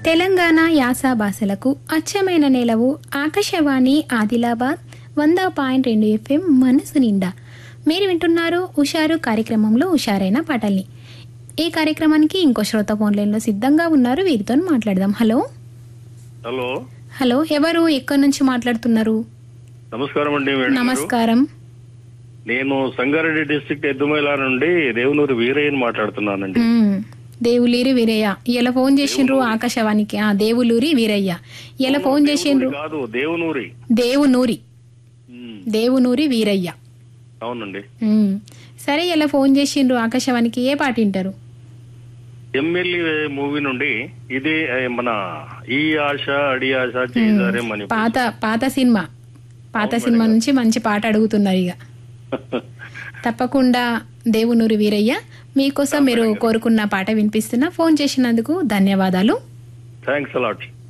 తెలంగాణ యాస భాషలకు అచ్చమైన నేలవు ఆకాశవాణి ఆదిలాబాద్ వంద పాయింట్ రెండు ఎఫ్ఎం మనసు నిండా మీరు వింటున్నారు ఉషారు కార్యక్రమంలో ఉషారైన పాటల్ని ఈ కార్యక్రమానికి ఇంకో శ్రోత ఫోన్ లైన్లో సిద్ధంగా ఉన్నారు వీరితో మాట్లాడదాం హలో హలో హలో ఎవరు ఎక్కడి నుంచి మాట్లాడుతున్నారు నమస్కారం అండి మేడం గారు. నమస్కారం నేను సంగారెడ్డి డిస్ట్రిక్ట్ ఎద్దుమైల నుండి దేవునూరు వీరయ్యని మాట్లాడుతున్నానండి మ్మ్. దేవులూరి వీరయ్య ఇలా ఫోన్ చేసిండ్రు ఆకాశవాణికి ఆ దేవులూరి వీరయ్య ఇలా ఫోన్ చేసిండ్రు దేవునూరి కాదు దేవునూరి దేవునూరి ఉమ్, దేవునూరి వీరయ్య అవునండి మ్మ్. సరే ఇలా ఫోన్ చేసిండ్రు ఆకాశవాణికి ఏ పాట వింటారు ఎమ్మెల్యే మూవీ నుండి ఇది ఏ, మన ఈ ఆశ అడి ఆశ చేసారే మని పాత పాత సినిమా పాత సినిమా నుంచి మంచి పాట అడుగుతున్నారు ఇక తప్పకుండా దేవునూరి వీరయ్య మీకోసం మీరు కోరుకున్న పాట వినిపిస్తున్నా ఫోన్ చేసినందుకు ధన్యవాదాలు థ్యాంక్స్ అలాట్